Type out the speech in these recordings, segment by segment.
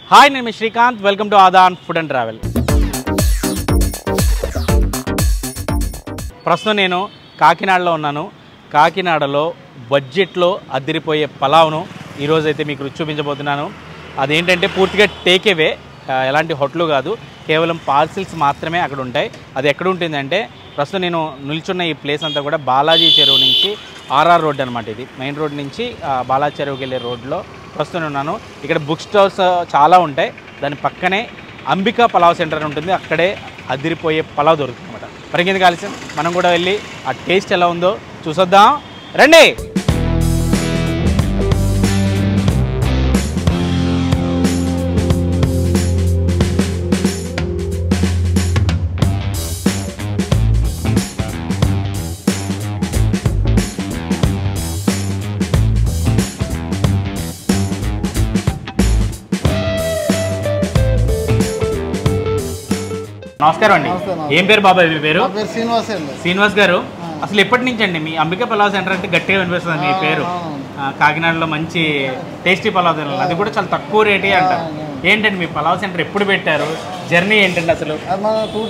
Hi నేను మీ Srikanth welcome to Aadan food and travel ప్రస్తుతం నేను కాకినాడలో ఉన్నాను కాకినాడలో బడ్జెట్లో అదిరిపోయే పలావ్ను ఈరోజైతే మీకు రుచి చూపించబోతున్నాను అదేంటంటే పూర్తిగా టేకేవే ఎలాంటి హోటల్ కాదు కేవలం పార్సిల్స్ మాత్రమే అక్కడ ఉంటాయి అది ఎక్కడ ఉంటుందంటే ప్రస్తుతం నేను నిల్చున్న ఈ ప్లేస్ అంతా కూడా బాలాజీ చెరువు నుంచి ఆర్ఆర్ రోడ్ అనమాట ఇది మెయిన్ రోడ్ నుంచి ఆ, బాలాజీ చెరువుకి వెళ్ళే రోడ్లో ప్రస్తుతం ఉన్నాను ఇక్కడ బుక్ స్టాల్స్ చాలా ఉంటాయి దాని పక్కనే అంబికా పలావ్ సెంటర్ అని ఉంటుంది అక్కడే అదిరిపోయే పలావ్ దొరుకుతుంది అనమాట మరి కింద కలిసి మనం కూడా వెళ్ళి ఆ టేస్ట్ ఎలా ఉందో చూసొద్దాం రండి నమస్కారం అండి నమస్తే, నమస్తే. ఏం పేరు బాబాయ్ మీ పేరు నా పేరు శ్రీనివాస్ అండి శ్రీనివాస్ గారు అసలు ఎప్పటి నుంచి అండి మీ అంబికా పలావ్ సెంటర్ అంటే గట్టిగా వినిపిస్తుంది మీ పేరు అవును. ఆ, కాకినాడలో మంచి టేస్టీ పలావ్ తినాలి అది కూడా చాలా తక్కువ రేటే అంటారు ఏంటండి మీ పలావ్ సెంటర్ ఎప్పుడు పెట్టారు జర్నీ ఏంటండి అసలు అది మనం టూ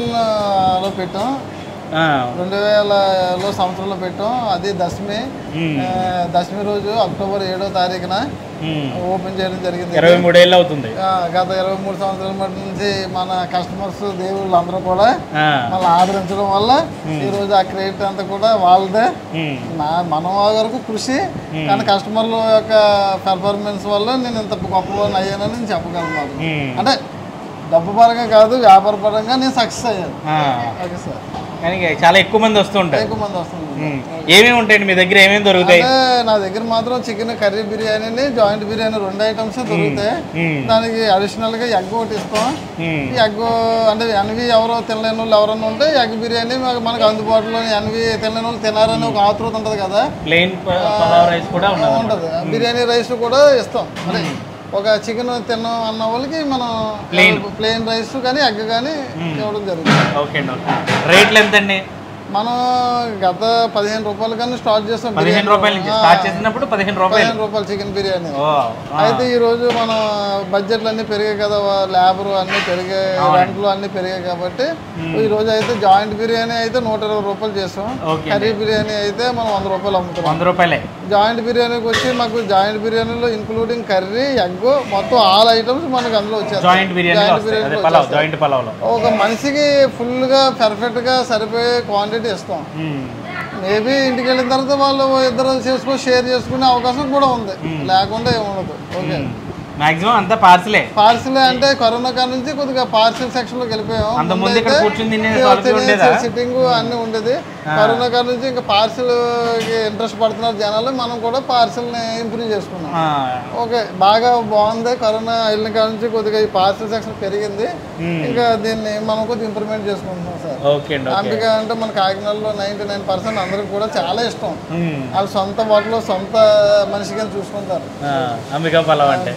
లో పెట్టాం ఆ, రెండు వేలలో సంవత్సరంలో పెట్టాం అది దశమి మ్మ్. ఆ, దశమి రోజు అక్టోబర్ ఏడో తారీఖున ఉమ్, ఓపెన్ చేయడం జరిగింది ఇరవై మూడేళ్ళు అవుతుంది ఆ, గత ఇరవై మూడు సంవత్సరాల మటు నుంచి మన కస్టమర్స్ దేవుళ్ళు అందరూ కూడా ఆ, మళ్ళీ ఆదరించడం వల్ల ఈ రోజు ఆ క్రెడిట్ అంతా కూడా వాళ్ళదే ఉమ్, నా మన వరకు కృషి కానీ కస్టమర్ల యొక్క పెర్ఫార్మెన్స్ వల్ల నేను ఇంత గొప్పవాడిని అయ్యానని నేను చెప్పగలను ఉమ్, అంటే డబ్బు పరంగా కాదు వ్యాపార పరంగా నేను సక్సెస్ అయ్యాను ఆ, ఓకే సార్ కానీ ఇక చాలా ఎక్కువ మంది వస్తూ ఉంటారు ఎక్కువ మంది వస్తుంది ఉమ్, ఏమేమి ఉంటాయండి మీ దగ్గర ఏమేమి దొరుకుతాయి అంటే నా దగ్గర మాత్రం chicken curry biryani joint biryani రెండు ఐటమ్స్ దొరుకుతాయి ఉమ్, దానికి అడిషనల్ గా ఎగ్ ఒకటి ఇస్తాం ఉమ్, ఈ ఎగ్ అంటే ఎన్వి ఎవరో తినలేని వాళ్ళు ఎవరన్నా ఉంటే ఎగ్ బిర్యానీ మాకు- మనకు అందుబాటులో ఎన్వి తినలేని వాళ్ళు తినారని ఒక ఆతృత ఉంటుంది కదా ప్లెయిన్ ప- పలావ్ రైస్ కూడా ఉన్నది ఉంటుంది బిర్యానీ రైస్ కూడా ఇస్తాం అంటే ఒక చికెన్ తిన్నాం అన్న వాళ్ళకి మనం Plain. ప్లెయిన్ రైస్ కానీ ఎగ్ కానీ ఇవ్వడం జరుగుతుంది ఓకే అండి ఓకే రేట్లు ఎంతండి మనం గత పదిహేను రూపాయల కన్నా స్టార్ట్ చేస్తాం పదిహేను రూపాయల నుంచి స్టార్ట్ చేసినప్పుడు పదిహేను రూపాయలు పదిహేను రూపాయలు చికెన్ బిర్యానీ ఓ ఆ, అయితే ఈ రోజు మన బడ్జెట్లు అన్ని పెరిగాయి కదా లేబర్ అన్ని పెరిగాయి రెంట్లు అన్ని పెరిగాయి కాబట్టి ఈ రోజు అయితే జాయింట్ బిర్యానీ అయితే నూట ఇరవై రూపాయలు చేస్తాం ఓకే కర్రీ బిర్యానీ అయితే మనం వంద రూపాయలు అమ్ముతున్నాం వంద రూపాయలే జాయింట్ బిర్యానీకి వచ్చి మాకు జాయింట్ బిర్యానీలో ఇంక్లూడింగ్ కర్రీ ఎగ్ మొత్తం ఆల్ ఐటమ్స్ మనకు అందులో వచ్చేస్తాయి జాయింట్ బిర్యానీ జాయింట్ వస్తాయి అదే బిర్యానీ పలావ్ జాయింట్ పలావ్లో ఒక మనిషికి ఫుల్గా పర్ఫెక్ట్గా సరిపోయే క్వాంటిటీ ఇస్తాం ఉమ్, మేబీ ఇంటికి వెళ్ళిన తర్వాత వాళ్ళు ఇద్దరు చేసుకొని షేర్ చేసుకునే అవకాశం కూడా ఉంది లేకుండా ఏముండదు ఓకే మాక్సిమం అంతా పార్సలే పార్సిల్ అంటే కరోనా కాడ నుంచి కొద్దిగా పార్సిల్ సెక్షన్ లోకి వెళ్ళిపోయాం అంత ముందు ఇక్కడ కూర్చుని తినే సౌలభ్యం ఉండేదా సిట్టింగ్ అన్ని ఉండేది కరోనా కాడ నుంచి ఇంకా పార్సిల్ ఇంట్రెస్ట్ పడుతున్నారు జనాలు మనం కూడా పార్సిల్ ని ఇంప్రూవ్ చేసుకున్నాం ఆ, ఓకే బాగా బాగుంది కరోనా వెళ్ళిన కాడ నుంచి కొద్దిగా ఈ పార్సిల్ సెక్షన్ పెరిగింది మ్మ్. ఇంకా దీన్ని మనం కొద్దిగా ఇంప్రూవ్మెంట్ చేసుకుంటున్నాం సార్ ఓకే అండి ఓకే అంబిక అంటే మన కాకినాడలో నైంటీ నైన్ పర్సెంట్ అందరికి కూడా చాలా ఇష్టం ఉమ్, వాళ్ళు సొంత వాటిలో సొంత మనిషిగా చూసుకుంటారు ఆ, అంబికా పలావ్ అంటే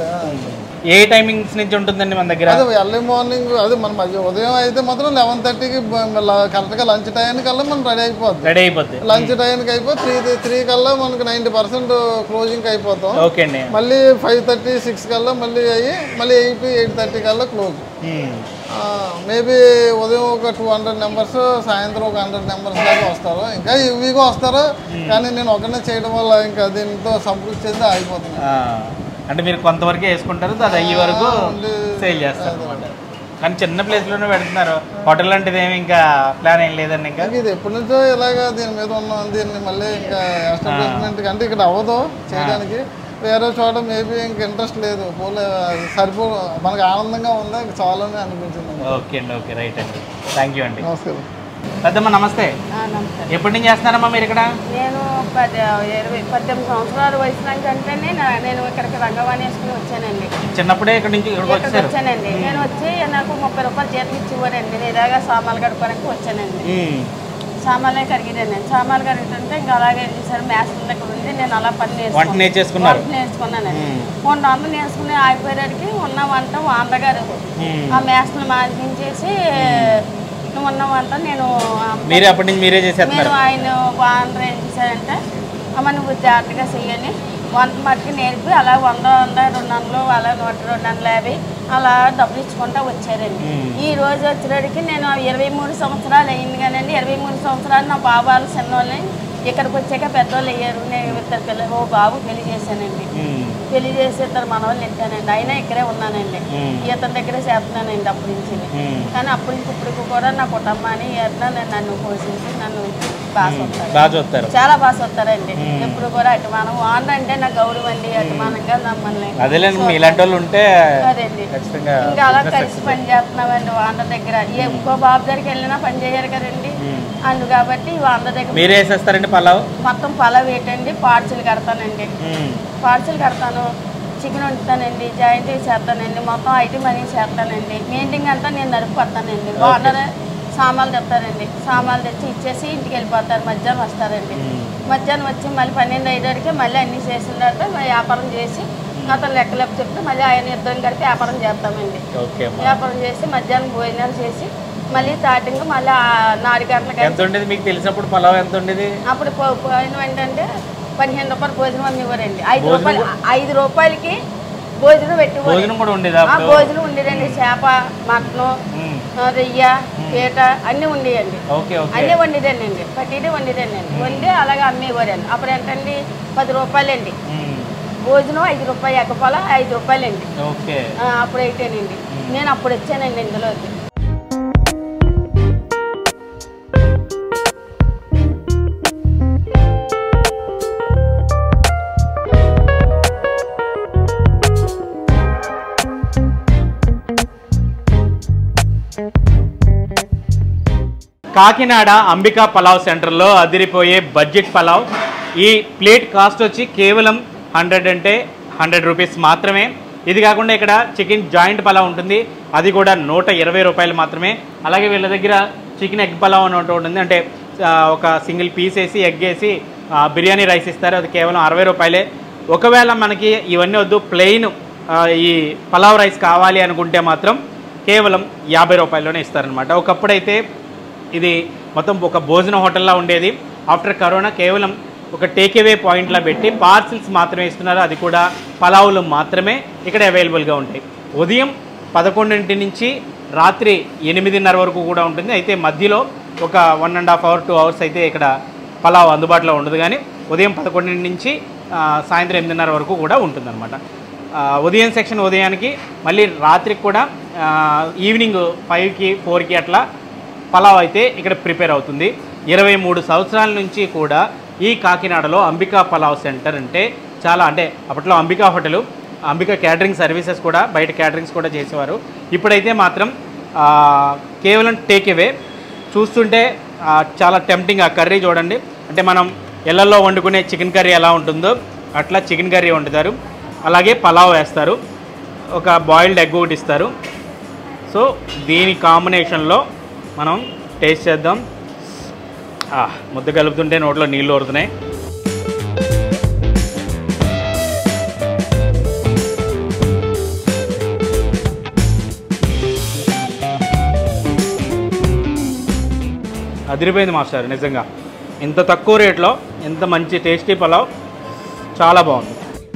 ఏ టైమింగ్స్ నుంచి ఉంటుందండి మన దగ్గర అదే ఎర్లీ మార్నింగ్ అదే మన మధ్య ఉదయం అయితే మాత్రం లెవెన్ థర్టీకి కరెక్ట్గా లంచ్ టైం కల్లా మనం రెడీ అయిపోద్ది రెడీ అయిపోద్ది లంచ్ టైంకి అయిపోయి త్రీ త్రీ కల్లా మనకి నైంటీ పర్సెంట్ క్లోజింగ్ అయిపోతాం ఓకే అండి మళ్ళీ ఫైవ్ థర్టీ సిక్స్ కల్లా మళ్ళీ అయ్యి మళ్ళీ ఎయిట్ ఎయిట్ థర్టీ కల్లా క్లోజ్ ఉమ్, మేబీ ఉదయం ఒక టూ హండ్రెడ్ నెంబర్స్ సాయంత్రం ఒక హండ్రెడ్ నెంబర్స్ దాకా వస్తారు ఇంకా ఇవిగా వస్తారు కానీ నేను ఒకనే చేయడం వల్ల ఇంకా దీంతో సంతృప్తి చెంది ఆగిపోతున్నాను ఆ, అంటే మీరు కొంతవరకే వేసుకుంటారు అది అయ్యే వరకు ఉండి- సేల్ చేస్తారు అనమాట కానీ చిన్న ప్లేస్లోనే పెడుతున్నారు హోటల్ లాంటిది ఏమి ఇంకా ప్లాన్ ఏం లేదండి ఇంకా ఇంకా ఇది ఎప్పటి నుంచో ఇలాగా దీని మీద ఉన్నాం దీన్ని మళ్ళీ ఇంకా ఎస్టాబ్లిష్మెంట్ అంటే ఇక్కడ అవ్వదు చేయడానికి వేరే చోట మేబీ ఇంక ఇంట్రెస్ట్ లేదు పోలే సరిపో మనకు ఆనందంగా ఉందా ఇంక చాలని అనిపించింది ఓకే అండి ఓకే రైట్ అండి థ్యాంక్ యూ అండి నమస్కారం పెద్దమ్మ నమస్తే ఆ, నమస్కారం ఎప్పటి నుంచి చేస్తున్నారమ్మా మీరు ఇక్కడ నేను పది ఇరవై పద్దెనిమిది సంవత్సరాల వయసు నుంచి అంటేనే నా- నేను ఇక్కడికి రంగవాణి వేసుకుని వచ్చానండి చిన్నప్పుడే ఇక్కడ నుంచి ఇక్కడికి ఇక్కడికి వచ్చారు వచ్చానండి నేను వచ్చి నాకు ముప్పై రూపాయలు జీతం ఇచ్చేవారండి నేను ఇలాగా సామాన్లు గడపడానికి వచ్చానండి ఉమ్, సామాన్లే కడిగినాను నేను సామాన్లు కడుగుతుంటే ఇంకా అలాగే ఏం చేశారు మేస్త్రి దగ్గర ఉంది నేను అలా పని వంట నేర్చుకున్నాను నేర్చేసుకున్నారు వంట నేర్చుకున్నానండి వంట వంట నేర్చుకుని ఆగిపోయేసరికి ఉన్న వంట వాండగారు ఉమ్. ఆ మేస్త్రిని మాన్పించేసి నువ్వు ఉన్న వంట నేను ఆ మీరే అప్పటి నుంచి మీరే చేసేస్తున్నారు మీరు ఆయన వానర్ ఏం చేశారంటే అమ్మ నువ్వు జాగ్రత్తగా చెయ్యని వంట మట్టుకు నేర్పి అలా వంద వంద రెండు వందలు అలా నూట రెండు వందల యాభై అలా డబ్బులు ఇచ్చుకుంటా వచ్చారండి మ్మ్. ఈ రోజు వచ్చేటికి నేను ఇరవై మూడు సంవత్సరాలు అయింది కానండి ఇరవై మూడు సంవత్సరాలు నా బాబాలు చిన్నోళ్ళని ఇక్కడికి వచ్చాక పెద్దోళ్ళు అయ్యారు నేను ఇద్దరు పిల్లలు ఓ బాబు పెళ్లి చేశానండి ఉమ్, పెళ్లి చేసి ఇద్దరు మనవాళ్ళు ఎట్టానండి అయినా ఇక్కడే ఉన్నానండి మ్మ్. ఇతని దగ్గరే చేస్తున్నానండి అప్పటి నుంచి ఉమ్. కానీ అప్పటి నుంచి ఇప్పటికి కూడా నా కుటుంబాన్ని ఎట్లా నేను నన్ను పోషించి నన్ను బాగా చూస్తారు బాగా చూస్తారు చాలా బాగా చూస్తారండి మ్మ్. ఎప్పుడు కూడా అటు మనం ఆంధ్ర అంటే నా గౌరవం అండి అటుమానంగా నమ్మల్ని అదేలేండి మీ ఇలాంటి వాళ్ళు ఉంటే అదండి ఖచ్చితంగా ఇంకా అలా కలిసి పని చేస్తున్నామండి వాళ్ళ దగ్గర ఏ ఇంకో బాబు దగ్గరికి వెళ్ళినా పని చేయరు కదండి ఉమ్. అందు కాబట్టి వాళ్ళ దగ్గర మీరే వేసేస్తారండి పలావ్ మొత్తం పొలం వేటండి పార్సల్ కడతానండి ఉమ్, పార్సల్ కడతాను చికెన్ వండుతానండి జాయింట్ చేస్తానండి మొత్తం ఐటమ్ అన్నీ చేస్తానండి మెయింటింగ్ అంతా నేను నడుపుకొస్తానండి ఓనర్ సామాన్లు తెస్తారండి సామాన్లు తెచ్చి ఇచ్చేసి ఇంటికి వెళ్ళిపోతారు మధ్యాహ్నం వస్తారండి ఉమ్. మధ్యాహ్నం వచ్చి మళ్ళీ పన్నెండు ఐదుకి మళ్ళీ అన్నీ చేసిన తర్వాత మళ్ళీ వ్యాపారం చేసి అతను లెక్కలేపు చెప్తే మళ్ళీ ఆయన ఇద్దరం కలిపి వ్యాపారం చేస్తామండి ఓకే అమ్మా వ్యాపారం చేసి మధ్యాహ్నం భోజనాలు చేసి మళ్ళీ స్టార్టింగ్ మళ్ళీ ఆ నాలుగు గంటలకి ఎంత ఉండేది మీకు తెలిసినప్పుడు పలావ్ ఎంత ఉండేది అప్పుడు పో- పోయిన ఏంటంటే పదిహేను రూపాయలు భోజనం అమ్మి ఇవ్వరండి ఐదు భోజనం రూపాయలు ఐదు రూపాయలకి భోజనం పెట్టి భోజనం కూడా ఉండేదా ఆ అప్పుడు భోజనం ఉండేదండి చేప మటను ఉమ్, ఆ, రొయ్య పీట అన్నీ ఉండేయండి ఓకే ఓకే అన్నీ వండిదండి ప్రతిదీ వండిదండి వండి అలాగే అమ్మేవారండి అప్పుడు ఎంతండి పది రూపాయలండి ఉమ్, భోజనం ఐదు రూపాయలు ఎక్కపాల ఐదు రూపాయలండి ఓకే ఆ, అప్పుడు అయితేనండి నేను అప్పుడు వచ్చానండి ఇందులోకి కాకినాడ అంబికా పలావ్ సెంటర్లో అదిరిపోయే బడ్జెట్ పలావ్ ఈ ప్లేట్ కాస్ట్ వచ్చి కేవలం హండ్రెడ్ అంటే హండ్రెడ్ రూపీస్ మాత్రమే ఇది కాకుండా ఇక్కడ చికెన్ జాయింట్ పలావ్ ఉంటుంది అది కూడా నూట ఇరవై రూపాయలు మాత్రమే అలాగే వీళ్ళ దగ్గర చికెన్ ఎగ్ పలావ్ అని ఒకటి ఉంటుంది అంటే ఆ, ఒక సింగిల్ పీస్ వేసి ఎగ్ వేసి ఆ, బిర్యానీ రైస్ ఇస్తారు అది కేవలం అరవై రూపాయలే ఒకవేళ మనకి ఇవన్నీ వద్దు ప్లెయిన్ ఈ పలావ్ రైస్ కావాలి అనుకుంటే మాత్రం కేవలం యాభై రూపాయల్లోనే ఇస్తారనమాట ఒకప్పుడైతే ఇది మొత్తం ఒక భోజన హోటల్లా ఉండేది ఆఫ్టర్ కరోనా కేవలం ఒక టేక్అవే పాయింట్లా పెట్టి పార్సిల్స్ మాత్రమే ఇస్తున్నారు అది కూడా పలావులు మాత్రమే ఇక్కడ అవైలబుల్గా ఉంటాయి ఉదయం పదకొండింటి నుంచి రాత్రి ఎనిమిదిన్నర వరకు కూడా ఉంటుంది అయితే మధ్యలో ఒక one and half hour two hours అయితే ఇక్కడ పలావ్ అందుబాటులో ఉండదు కానీ ఉదయం పదకొండింటి నుంచి ఆ, సాయంత్రం ఎనిమిదిన్నర వరకు కూడా ఉంటుందన్నమాట ఆ, ఉదయం సెక్షన్ ఉదయానికి మళ్ళీ రాత్రికి కూడా ఆ, ఈవినింగ్ ఫైవ్కి ఫోర్కి అట్లా పలావ్ అయితే ఇక్కడ ప్రిపేర్ అవుతుంది ఇరవై మూడు సంవత్సరాల నుంచి కూడా ఈ కాకినాడలో అంబికా పలావ్ సెంటర్ అంటే చాలా అంటే అప్పట్లో Ambika hotel Ambika catering services కూడా బయట క్యాటరింగ్స్ కూడా చేసేవారు ఇప్పుడైతే మాత్రం ఆ, కేవలం టేక్ అవే చూస్తుంటే ఆ, చాలా టెంప్టింగ్ ఆ కర్రీ చూడండి అంటే మనం ఇళ్లలో వండుకునే చికెన్ కర్రీ ఎలా ఉంటుందో అట్లా చికెన్ కర్రీ వండుతారు అలాగే పలావ్ వేస్తారు ఒక బాయిల్డ్ ఎగ్ ఒకటి ఇస్తారు సో దీని కాంబినేషన్లో మనం టేస్ట్ చేద్దాం ఆ, ముద్ద కలుపుతుంటే నోట్లో నీళ్ళు ఊరుతున్నాయి అదిరిపోయింది మాస్టర్ నిజంగా ఇంత తక్కువ రేట్లో ఇంత మంచి టేస్టీ పలావ్ చాలా బాగుంది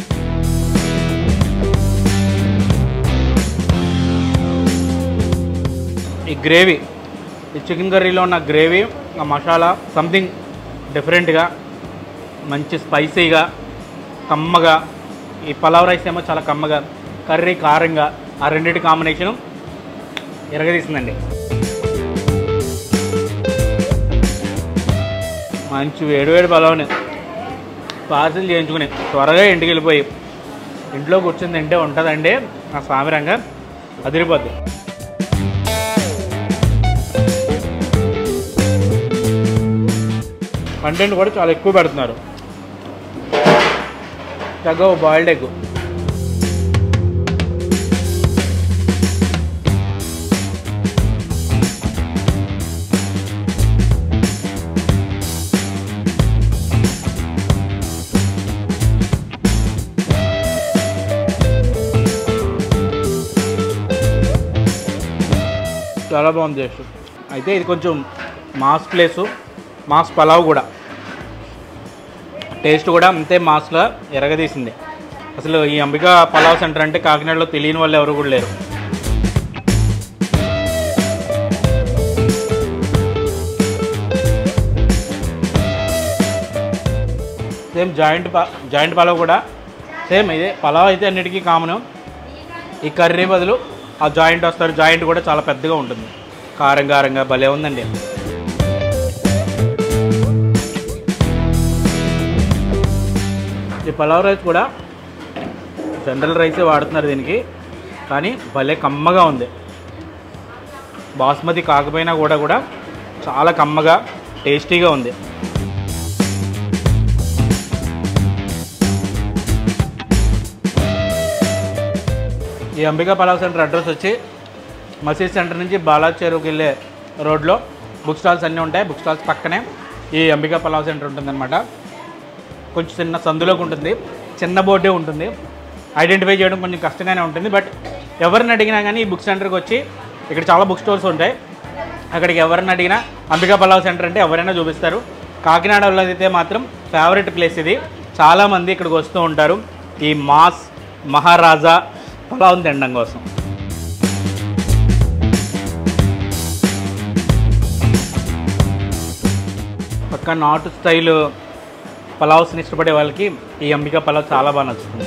ఈ గ్రేవీ ఈ చికెన్ కర్రీలో ఉన్న గ్రేవీ ఆ మసాలా సంథింగ్ డిఫరెంట్గా మంచి స్పైసీగా కమ్మగా ఈ పలావ్ రైస్ ఏమో చాలా కమ్మగా కర్రీ కారంగా ఆ రెండింటి కాంబినేషను ఎరగదీసిందండి మంచి వేడివేడి పలావ్ని పార్సిల్ చేయించుకుని త్వరగా ఇంటికి వెళ్ళిపోయి ఇంట్లో కూర్చొని తింటే ఉంటుందండి ఆ సామిరంగా అదిరిపోద్ది కంటెంట్ కూడా చాలా ఎక్కువ పెడుతున్నారు చక్కగా బాయిల్డ్ ఎగ్ చాలా బాగుంది టేస్ట్ అయితే ఇది కొంచెం మాస్ ప్లేసు మాస్ పలావ్ కూడా టేస్ట్ కూడా అంతే మాస్గా ఎరగదీసింది అసలు ఈ అంబికా పలావ్ సెంటర్ అంటే కాకినాడలో తెలియని వాళ్ళు ఎవరు కూడా లేరు సేమ్ జాయింట్ ప జాయింట్ పలావ్ కూడా సేమ్ ఇదే పలావ్ అయితే అన్నిటికీ కామను ఈ కర్రీ బదులు ఆ జాయింట్ వస్తారు జాయింట్ కూడా చాలా పెద్దగా ఉంటుంది కారం కారంగా భలే ఉందండి ఈ పలావ్ రైస్ కూడా జనరల్ రైసే వాడుతున్నారు దీనికి కానీ భలే కమ్మగా ఉంది బాస్మతి కాకపోయినా కూడా కూడా చాలా కమ్మగా టేస్టీగా ఉంది ఈ అంబికా పలావ్ సెంటర్ అడ్రస్ వచ్చి మసీద్ సెంటర్ నుంచి బాలాజీ చెరువుకి వెళ్ళే రోడ్లో బుక్ స్టాల్స్ అన్నీ ఉంటాయి బుక్ స్టాల్స్ పక్కనే ఈ అంబికా పలావ్ సెంటర్ ఉంటుందన్నమాట కొంచెం చిన్న సందులోకి ఉంటుంది చిన్న బోర్డే ఉంటుంది ఐడెంటిఫై చేయడం కొంచెం కష్టంగానే ఉంటుంది బట్ ఎవరిని అడిగినా కానీ ఈ బుక్ సెంటర్కి వచ్చి ఇక్కడ చాలా బుక్ స్టోర్స్ ఉంటాయి అక్కడికి ఎవరిని అడిగినా అంబికా పలావ్ సెంటర్ అంటే ఎవరైనా చూపిస్తారు కాకినాడలో అయితే మాత్రం ఫేవరెట్ ప్లేస్ ఇది చాలామంది ఇక్కడికి వస్తూ ఉంటారు ఈ మాస్ మహారాజా పలావ్ తినడం కోసం పక్క నాటు స్టైల్ పలావ్స్ని ఇష్టపడే వాళ్ళకి ఈ అంబికా పలావ్ చాలా బాగా నచ్చుతుంది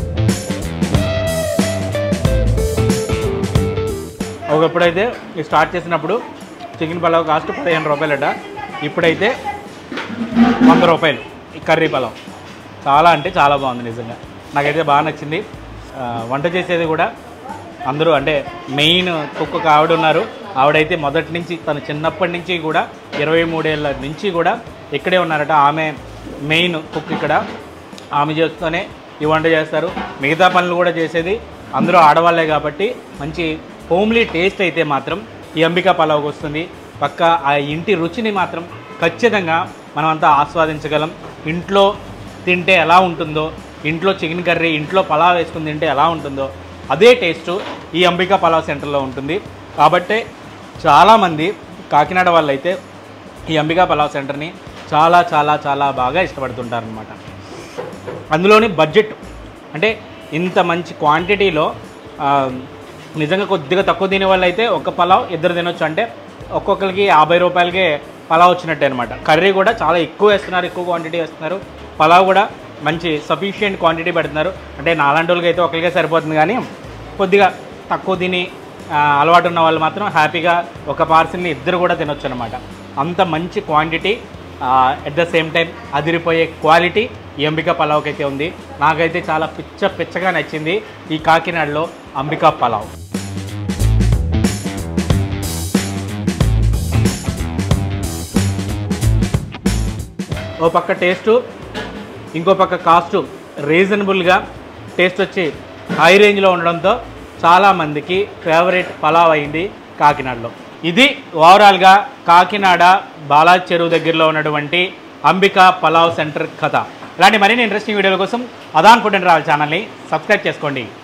ఒకప్పుడైతే ఇది స్టార్ట్ చేసినప్పుడు చికెన్ పలావ్ కాస్ట్ పదిహేను రూపాయలట ఇప్పుడైతే వంద రూపాయలు ఈ కర్రీ పలావ్ చాలా అంటే చాలా బాగుంది నిజంగా నాకైతే బాగా నచ్చింది ఆ, వంట చేసేది కూడా అందరూ అంటే మెయిన్ కుక్ ఒక ఆవిడ ఉన్నారు ఆవిడైతే మొదటి నుంచి తను చిన్నప్పటి నుంచి కూడా ఇరవై మూడేళ్ళ నుంచి కూడా ఇక్కడే ఉన్నారట ఆమె మెయిన్ కుక్ ఇక్కడ ఆమె చేస్తూనే ఈ వంట చేస్తారు మిగతా పనులు కూడా చేసేది అందరూ ఆడవాళ్ళే కాబట్టి మంచి హోమ్లీ టేస్ట్ అయితే మాత్రం ఈ అంబికా పలావ్కి వస్తుంది పక్క ఆ ఇంటి రుచిని మాత్రం ఖచ్చితంగా మనమంతా ఆస్వాదించగలం ఇంట్లో తింటే ఎలా ఉంటుందో ఇంట్లో చికెన్ కర్రీ ఇంట్లో పలావ్ వేసుకుని తింటే ఎలా ఉంటుందో అదే టేస్ట్ ఈ అంబికా పలావ్ సెంటర్లో ఉంటుంది కాబట్టే చాలామంది కాకినాడ వాళ్ళు అయితే ఈ అంబికా పలావ్ సెంటర్ని చాలా చాలా చాలా బాగా ఇష్టపడుతుంటారనమాట అందులోని బడ్జెట్ అంటే ఇంత మంచి క్వాంటిటీలో ఆ, నిజంగా కొద్దిగా తక్కువ తినే వాళ్ళు అయితే ఒక పలావ్ ఇద్దరు తినొచ్చు అంటే ఒక్కొక్కరికి యాభై రూపాయలకే పలావ్ వచ్చినట్టే అనమాట కర్రీ కూడా చాలా ఎక్కువ వేస్తున్నారు ఎక్కువ క్వాంటిటీ వేస్తున్నారు పలావ్ కూడా మంచి సఫిషియెంట్ క్వాంటిటీ పెడుతున్నారు అంటే నాలాంటి వాళ్ళకి అయితే ఒకరికే సరిపోతుంది కానీ కొద్దిగా తక్కువ తిని ఆ, అలవాటు ఉన్న వాళ్ళు మాత్రం హ్యాపీగా ఒక పార్సిల్ని ఇద్దరు కూడా తినొచ్చు అనమాట అంత మంచి quantity at the same time అదిరిపోయే క్వాలిటీ ఈ అంబికా పలావ్కి అయితే ఉంది నాకైతే చాలా పిచ్చ పిచ్చగా నచ్చింది ఈ కాకినాడలో అంబికా పలావ్ ఓ పక్క టేస్టు ఇంకో పక్క కాస్టు రీజనబుల్గా టేస్ట్ వచ్చి హై రేంజ్లో ఉండడంతో చాలామందికి ఫేవరెట్ పలావ్ అయింది కాకినాడలో ఇది ఓవరాల్గా కాకినాడ బాలాజీ చెరువు దగ్గరలో ఉన్నటువంటి అంబికా పలావ్ సెంటర్ కథ ఇలాంటి మరిన్ని ఇంట్రెస్టింగ్ వీడియోల కోసం అదాన్ ఫుడ్ అండ్ ట్రావెల్ ఛానల్ని సబ్స్క్రైబ్ చేసుకోండి